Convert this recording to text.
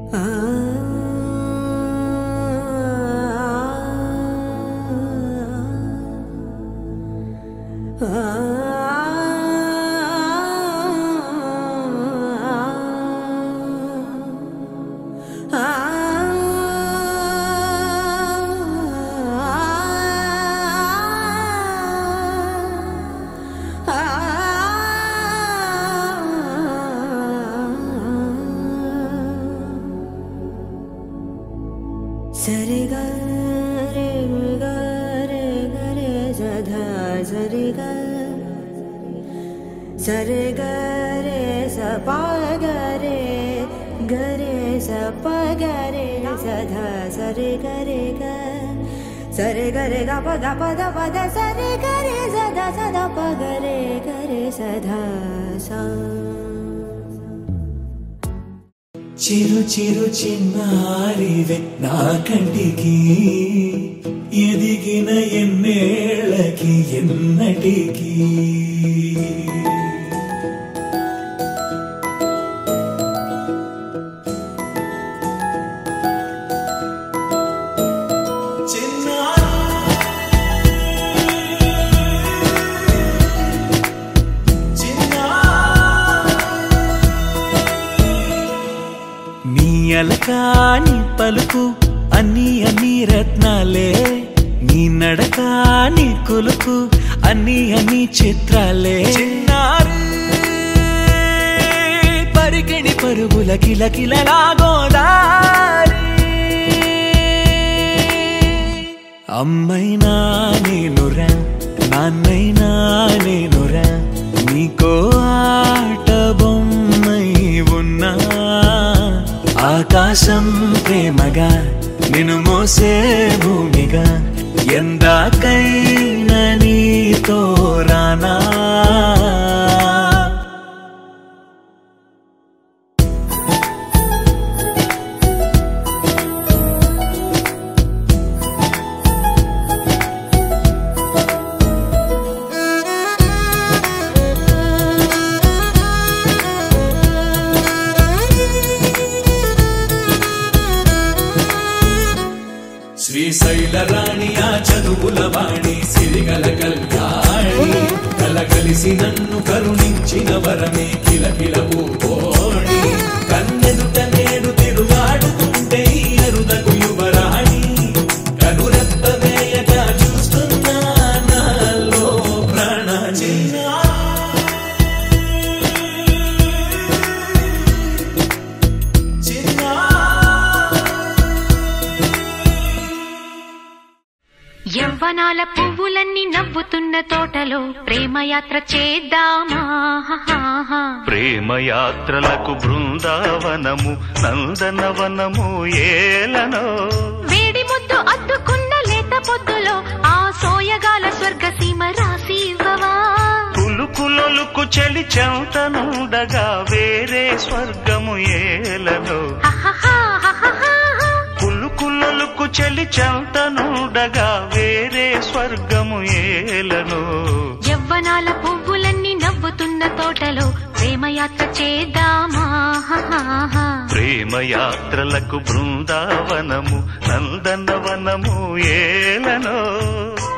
సరి గ రే గ రే గ రే సధ సరి గ సరి గ రే స ప గ రే గ రే స ప గ రే సధ సరి గ రే గ సరి గ రే గ ప గ ప ద ప ద సరి గ రే సధ సధ ప గ రే గ రే సధ సా చిరు చిరు చిన్నారివే నా కంటికి ఎదిగిన ఎన్నేళ్ళకి ఎన్నటికి నీ అలకాని పలుకు అన్ని అన్ని రత్నాలే నీ నడకాని కొలుకు అన్ని అన్ని చిత్రాలే చిన్నారు పరికిణి పరుగుల కిల కిలలాగోదారి అమ్మైనా నేనురా నాన్నైనా నేనురా నీకో ఆట బొమ్మై ఉన్నా ఆకాశం ప్రేమగా నిన్ను మోసే భూమిగా ఎందాకైనా నీతో రానా శ్రీశైల రాణి ఆ చదువుల వాణి సిరిగల కళ్యాణి కలగలిసి నన్ను కరుణించిన వరమే కిలకిల ఓడి కన్నెదుట నేడు తిరుగాడుతుంటే ఈ అరుదకు యువరాణి కనురెప్ప వేయక చూస్తున్నా నాలో ప్రాణ చిన్నా యవ్వనాల పువ్వులన్నీ నవ్వుతున్న తోటలో ప్రేమయాత్ర చేద్దామా హాహాహా. ప్రేమయాత్రలకు బృందావనము నందనవనము ఏలనో వేడి ముద్దు అద్దుకున్న లేత పొద్దులో ఆ సోయగాల స్వర్గసీమ రాసి ఇవ్వవా కులుకులొలుకు చెలి చెంతనుండగా వేరే స్వర్గము ఏలనో హాహాహా, హాహాహా. కులుకులొలుకు చెలి చెంతనుండగా వేరే స్వర్గము ఏలనో యవ్వనాల పువ్వులన్నీ నవ్వుతున్న తోటలో ప్రేమయాత్ర చేద్దామా హాహాహా. ప్రేమయాత్రలకు బృందావనము నందనవనము ఏలనో